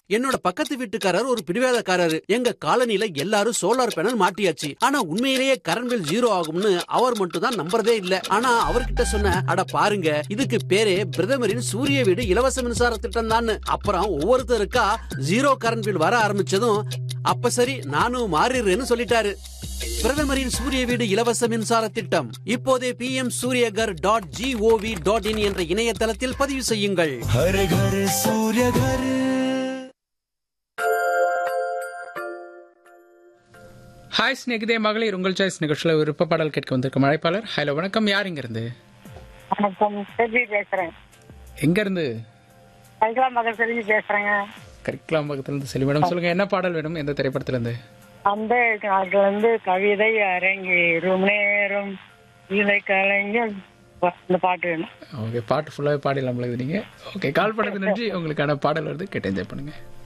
என்னோட பக்கத்து வீட்டுக்காரர் ஒரு பிடிவாதக்காரரு எங்க காலனில எல்லாரும் சோலார் பேனல் மாட்டியாச்சு ஆனா உண்மையிலேயே கரண்ட் பில் ஜீரோ ஆகும்னு அவர் மட்டும் தான் நம்புறதே இல்ல ஆனா அவர்கிட்ட சொன்ன அட பாருங்க இதுக்கு பேரே பிரதமரின் சூரிய வீடு இலவச மின்சார திட்டம் தான் அப்புறம் ஒவ்வொருத்தருக்கா ஜீரோ கரண்ட் பில் வர ஆரம்பிச்சதும் அப்ப சரி நானும் மாறிடுறேன்னு சொல்லிட்டாரு பிரதமரின் சூரிய வீடு இலவச மின்சார திட்டம் இப்போதே P M Suryaghar dot gov dot in என்ற இணையதளத்தில் பதிவு செய்யுங்கள் हर घर सूर्य घर ஹாய் ஸ்நேகிதே மகளிர் உங்கள் சாய்ஸ் நிகழ்ச்சியில் விருப்ப பாடல் கேட்க வந்திருக்கும் அழைப்பாளர் ஹலோ வணக்கம் யார் இங்கிருந்து வணக்கம் செல்வி பேசுறேன் எங்கேருந்து கல்கலாம் மகள் செல்வி பேசுறேங்க கரிக்கலாம் பக்கத்துலேருந்து செல்வி மேடம் சொல்லுங்கள் என்ன பாடல் வேணும் எந்த திரைப்படத்துலேருந்து அந்த நாட்டுல இருந்து கவிதை அரங்கேறும் நேரம் இதை கலைஞர் இந்த பாட்டு வேணும் ஓகே பாட்டு ஃபுல்லாகவே பாடிடலாம் உங்களுக்கு நீங்கள் ஓகே கால் பண்ணது நன்றி உங்களுக்கான பாடல் வருது கேட்டு என்ஜாய் பண்ணுங்கள்